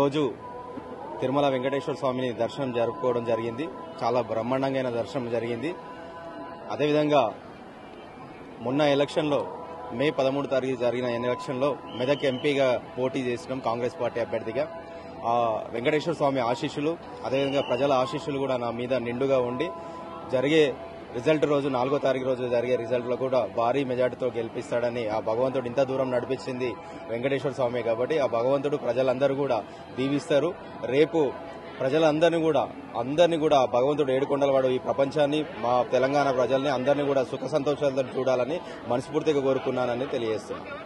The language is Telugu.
ఈరోజు తిరుమల వెంకటేశ్వర స్వామిని దర్శనం జరుపుకోవడం జరిగింది చాలా బ్రహ్మాండంగా దర్శనం జరిగింది అదేవిధంగా మొన్న ఎలక్షన్లో మే పదమూడు తారీఖు జరిగిన ఎలక్షన్లో మెదక్ ఎంపీగా పోటీ చేసినాం కాంగ్రెస్ పార్టీ అభ్యర్థిగా ఆ వెంకటేశ్వర స్వామి ఆశీస్సులు అదేవిధంగా ప్రజల ఆశీస్సులు కూడా నా మీద నిండుగా ఉండి జరిగే రిజల్ట్ రోజు నాలుగో తారీఖు రోజు జరిగే రిజల్ట్ లో కూడా భారీ మెజార్టీతో గెలిపిస్తాడని ఆ భగవంతుడు ఇంత దూరం నడిపించింది వెంకటేశ్వర స్వామి కాబట్టి ఆ భగవంతుడు ప్రజలందరూ కూడా దీవిస్తారు రేపు ప్రజలందరినీ కూడా అందరినీ కూడా ఆ భగవంతుడు ఏడుకొండలవాడు ఈ ప్రపంచాన్ని మా తెలంగాణ ప్రజల్ని అందరినీ కూడా సుఖ సంతోషాలతో చూడాలని మనస్ఫూర్తిగా కోరుకున్నానని తెలియజేస్తున్నాను